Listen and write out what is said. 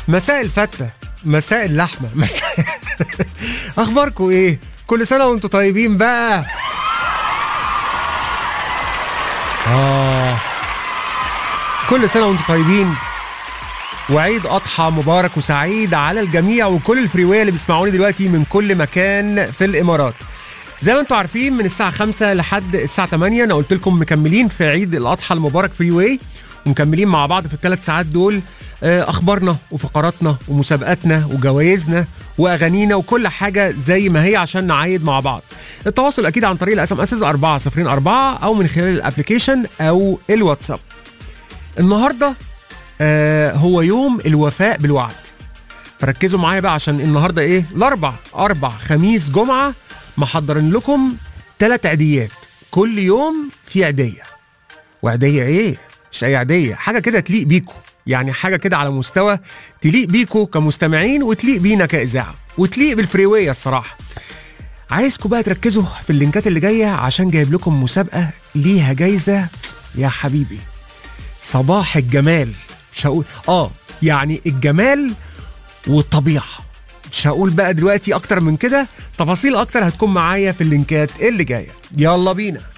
مساء الفتة مساء اللحمة مساء أخباركم إيه؟ كل سنة وأنتم طيبين بقى آه كل سنة وأنتم طيبين وعيد أضحى مبارك وسعيد على الجميع وكل الفريوية اللي بيسمعوني دلوقتي من كل مكان في الإمارات زي ما انتم عارفين من الساعة 5 لحد الساعة 8 أنا قلت لكم مكملين في عيد الأضحى المبارك فري واي ومكملين مع بعض في الثلاث ساعات دول آه، أخبارنا وفقراتنا ومسابقاتنا وجوائزنا وأغانينا وكل حاجة زي ما هي عشان نعايد مع بعض التواصل أكيد عن طريق الاس ام اس 404 أو من خلال الابلكيشن أو الواتساب النهارده آه هو يوم الوفاء بالوعد فركزوا معايا بقى عشان النهارده ايه الاربع اربع خميس جمعه محضرين لكم ثلاث عيديات كل يوم في عيديه وعيديه ايه مش اي عيديه حاجه كده تليق بيكو يعني حاجه كده على مستوى تليق بيكو كمستمعين وتليق بينا كاذاعه وتليق بالفريويه الصراحه عايزكم بقى تركزوا في اللينكات اللي جايه عشان جايب لكم مسابقه ليها جايزه يا حبيبي صباح الجمال مش هقول اه يعني الجمال والطبيعه مش هقول بقى دلوقتي اكتر من كده تفاصيل اكتر هتكون معايا في اللينكات اللي جايه يلا بينا